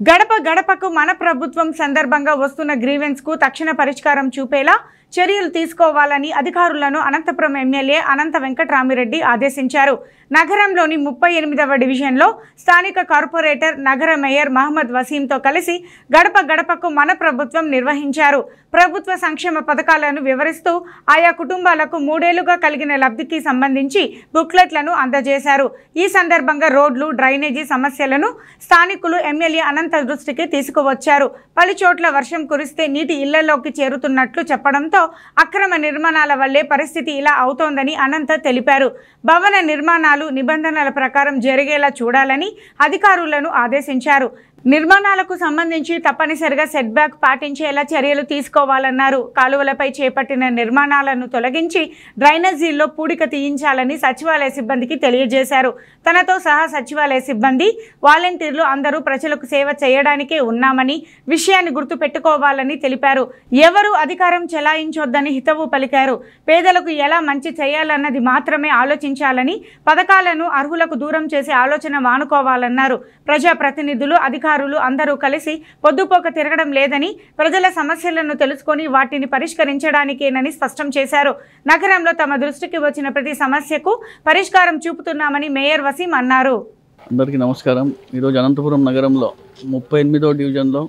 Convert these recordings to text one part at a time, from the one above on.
గడప గడపకు మన ప్రభుత్వం సందర్భంగా వస్తున్న గ్రీవెన్స్ కు తక్షణ పరిష్కారం చూపేలా చర్యలు తీసుకోవాలని అధికారులను అనంతపురం ఎమ్మెల్యే అనంత వెంకట్రామిరెడ్డి ఆదేశించారు నగరంలోని ముప్పై ఎనిమిదవ డివిజన్లో స్థానిక కార్పొరేటర్ నగర మేయర్ మహమ్మద్ వసీంతో కలిసి గడప గడపకు మన ప్రభుత్వం నిర్వహించారు ప్రభుత్వ సంక్షేమ పథకాలను వివరిస్తూ ఆయా కుటుంబాలకు మూడేళ్లుగా కలిగిన లబ్ధికి సంబంధించి బుక్లెట్లను అందజేశారు ఈ సందర్భంగా రోడ్లు డ్రైనేజీ సమస్యలను స్థానికులు ఎమ్మెల్యే అనంత దృష్టికి తీసుకువచ్చారు పలు చోట్ల వర్షం కురిస్తే నీటి ఇళ్లలోకి చేరుతున్నట్లు చెప్పడంతో అక్రమ నిర్మాణాల వల్లే పరిస్థితి ఇలా అవుతోందని అనంత తెలిపారు భవన నిర్మాణాలు నిబంధనల ప్రకారం జరిగేలా చూడాలని అధికారులను ఆదేశించారు నిర్మాణాలకు సంబంధించి తప్పనిసరిగా సెట్ బ్యాక్ పాటించేలా చర్యలు తీసుకోవాలన్నారు కాలువలపై చేపట్టిన నిర్మాణాలను తొలగించి డ్రైనేజీల్లో పూడిక తీయించాలని సచివాలయ సిబ్బందికి తెలియజేశారు తనతో సహా సచివాలయ సిబ్బంది వాలంటీర్లు అందరూ ప్రజలకు సేవ చేయడానికే ఉన్నామని విషయాన్ని గుర్తుపెట్టుకోవాలని తెలిపారు ఎవరు అధికారం చెలాయించొద్దని హితవు పలికారు పేదలకు ఎలా మంచి చేయాలన్నది మాత్రమే ఆలోచించాలని పథకాలను అర్హులకు దూరం చేసే ఆలోచన మానుకోవాలన్నారు ప్రజాప్రతినిధులు అధికారులు అందరూ కలిసి పొద్దుపోక తిరగడం లేదని ప్రజల సమస్యలను తెలుసుకొని వాటిని పరిష్కరించడానికేనని స్పష్టం చేశారు నగరంలో తమ దృష్టికి వచ్చిన ప్రతి సమస్యకు పరిష్కారం చూపుతున్నామని మేయర్ వసీం అన్నారు అందరికీ నమస్కారం ఈరోజు అనంతపురం నగరంలో ముప్పై ఎనిమిదో డివిజన్లో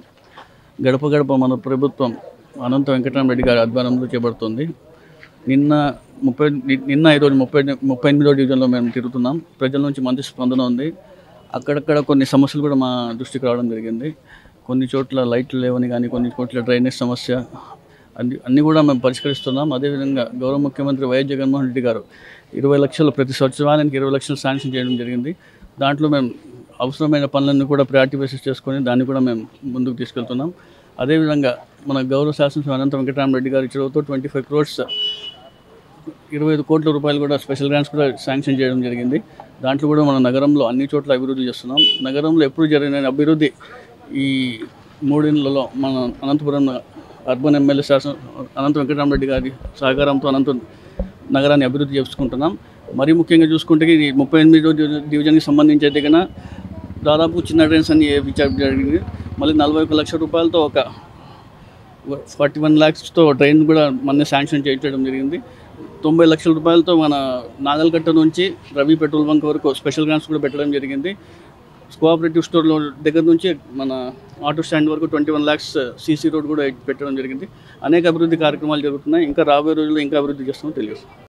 గడప గడప మన ప్రభుత్వం అనంత వెంకటరామరెడ్డి గారి ఆధ్వర్యంలో చేపడుతుంది నిన్న ముప్పై ని- నిన్న ఈరోజు ముప్పై ముప్పై ఎనిమిదో డివిజన్లో మేము తిరుగుతున్నాం ప్రజల నుంచి మంచి స్పందన ఉంది అక్కడక్కడ కొన్ని సమస్యలు కూడా మా దృష్టికి రావడం జరిగింది కొన్ని చోట్ల లైట్లు లేవని కానీ కొన్ని చోట్ల డ్రైనేజ్ సమస్య అన్ని అన్నీ కూడా మేము పరిష్కరిస్తున్నాం అదేవిధంగా గౌరవ ముఖ్యమంత్రి వైఎస్ జగన్మోహన్ రెడ్డి గారు ఇరవై లక్షలు ప్రతి సచివాలయానికి ఇరవై లక్షలు శాంక్షన్ చేయడం జరిగింది దాంట్లో మేము అవసరమైన పనులన్నీ కూడా ప్రయారిటీ బేసిస్ చేసుకొని దాన్ని కూడా మేము ముందుకు తీసుకెళ్తున్నాం అదేవిధంగా మన గౌరవ శాసనసభ అనంత వెంకటరామరెడ్డి గారి చొరవతో ట్వంటీ ఫైవ్ క్రోర్స్ ఇరవై ఐదు కోట్ల రూపాయలు కూడా స్పెషల్ గ్రాంట్స్ కూడా శాంక్షన్ చేయడం జరిగింది దాంట్లో కూడా మన నగరంలో అన్ని చోట్ల అభివృద్ధి చేస్తున్నాం నగరంలో ఎప్పుడు జరిగిన అభివృద్ధి ఈ మూడేళ్లలో మన అనంతపురం అర్బన్ ఎమ్మెల్యే శాసన అనంత వెంకటరామరెడ్డి గారి సహకారంతో అనంత నగరాన్ని అభివృద్ధి చేసుకుంటున్నాం మరీ ముఖ్యంగా చూసుకుంటే ఇది ముప్పై ఎనిమిదో డివి- డివిజన్కి సంబంధించి అయితే కన్నా దాదాపు చిన్న ట్రైన్స్ అన్ని వేయించడం జరిగింది మళ్ళీ నలభై ఒక లక్షల రూపాయలతో ఒక ఫార్టీ వన్ ల్యాక్స్తో ట్రైన్ కూడా మొన్న శాంక్షన్ చేయించడం జరిగింది తొంభై లక్షల రూపాయలతో మన నాగల్కట్ట నుంచి రవి పెట్రోల్ బంక్ వరకు స్పెషల్ గ్రాంట్స్ కూడా పెట్టడం జరిగింది కోఆపరేటివ్ స్టోర్లో దగ్గర నుంచి మన ఆటో స్టాండ్ వరకు twenty one lakhs CC road కూడా పెట్టడం జరిగింది అనేక అభివృద్ధి కార్యక్రమాలు జరుగుతున్నాయి ఇంకా రాబోయే రోజుల్లో ఇంకా అభివృద్ధి చేస్తామో తెలియదు